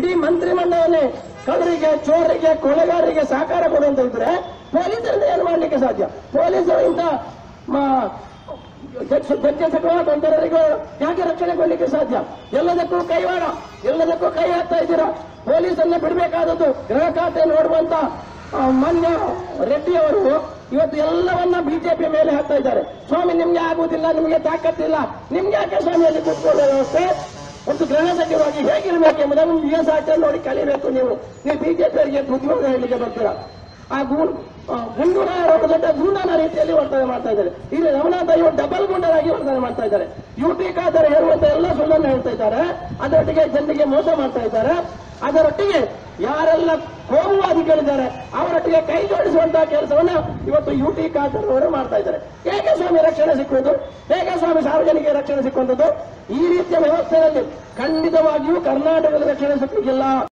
ಇಡೀ ಮಂತ್ರಿಮಂಡಲವನ್ನೇ ಕಳ್ಳರಿಗೆ ಚೋರರಿಗೆ ಕೊಲೆಗಾರರಿಗೆ ಸಹಕಾರ ಕೊಡುವಂತ ಇದ್ರೆ ಪೊಲೀಸರಿಂದ ಏನು ಮಾಡ್ಲಿಕ್ಕೆ ಸಾಧ್ಯ ಪೊಲೀಸರು ಇಂಥ ಮ- ದಕ್ಷ ತೊಂದರೆಗೂ ಯಾಕೆ ರಕ್ಷಣೆ ಕೊಡ್ಲಿಕ್ಕೆ ಸಾಧ್ಯ ಎಲ್ಲದಕ್ಕೂ ಕೈವಾಡ ಎಲ್ಲದಕ್ಕೂ ಕೈ ಹಾಕ್ತಾ ಇದ್ದೀರಾ ಪೊಲೀಸನ್ನ ಬಿಡಬೇಕಾದದ್ದು ಗೃಹ ಖಾತೆ ನೋಡುವಂತ ಆ, ಮಾನ್ಯ ರೆಡ್ಡಿ ಅವರು ಇವತ್ತು ಎಲ್ಲವನ್ನ ಬಿಜೆಪಿ ಮೇಲೆ ಹಾಕ್ತಾ ಇದ್ದಾರೆ ಸ್ವಾಮಿ ನಿಮ್ಗೆ ಆಗುವುದಿಲ್ಲ ನಿಮ್ಗೆ ತಾಕತ್ತಿಲ್ಲ ನಿಮ್ಗೆ ಯಾಕೆ ಸ್ವಾಮಿಯಲ್ಲಿ ಕೂತ್ಕೊಳ್ಳೋ ವ್ಯವಸ್ಥೆ ಒಂದು ಗೃಹ ಸಚಿವರಾಗಿ ಹೇಗಿರ್ಬೇಕು ಎಂಬುದನ್ನು ಬಿ ಎಸ್ ಆಚಾರ್ಯ ನೋಡಿ ಕಲಿಬೇಕು ನೀವು ನೀವು ಬಿಜೆಪಿಯವರಿಗೆ ಬುದ್ಧಿವಾದ ಹೇಳಲಿಕ್ಕೆ ಬರ್ತೀರಾ ಆ ಗೂಂಡ್ ಆ, ಗುಂಡುನ ಒಬ್ಬ ದೊಡ್ಡ ಗೂಂಡನ ರೀತಿಯಲ್ಲಿ ವರ್ತನೆ ಮಾಡ್ತಾ ಇದ್ದಾರೆ ಇಲ್ಲಿ ರಮನಾಥ ಇವರು ಡಬಲ್ ಗುಂಡರಾಗಿ ವರ್ತನೆ ಮಾಡ್ತಾ ಇದ್ದಾರೆ ಯುಟಿ ಖಾದರ್ ಹೇಳುವಂತ ಎಲ್ಲ ಸುಳ್ಳನ್ನು ಹೇಳ್ತಾ ಇದ್ದಾರೆ ಅದರೊಟ್ಟಿಗೆ ಜನರಿಗೆ ಮೋಸ ಮಾಡ್ತಾ ಇದ್ದಾರೆ ಅದರೊಟ್ಟಿಗೆ ಯಾರೆಲ್ಲ ಕೋಮುವಾದಿಗಳಿದ್ದಾರೆ ಅವರೊಟ್ಟಿಗೆ ಕೈ ಜೋಡಿಸುವಂತಹ ಕೆಲಸವನ್ನ ಇವತ್ತು ಯುಟಿ ಖಾದರ್ ಅವರು ಮಾಡ್ತಾ ಇದ್ದಾರೆ ಹೇಗೆ ಸ್ವಾಮಿ ರಕ್ಷಣೆ ಸಿಕ್ಕುವುದು ಹೇಗೆ ಸ್ವಾಮಿ ಸಾರ್ವಜನಿಕ ರಕ್ಷಣೆ ಸಿಕ್ಕುವಂಥದ್ದು ಈ ರೀತಿಯ ವ್ಯವಸ್ಥೆಯಲ್ಲಿ ಖಂಡಿತವಾಗಿಯೂ ಕರ್ನಾಟಕದ ರಕ್ಷಣೆ ಸಿಕ್ಕಲಿಕ್ಕಿಲ್ಲ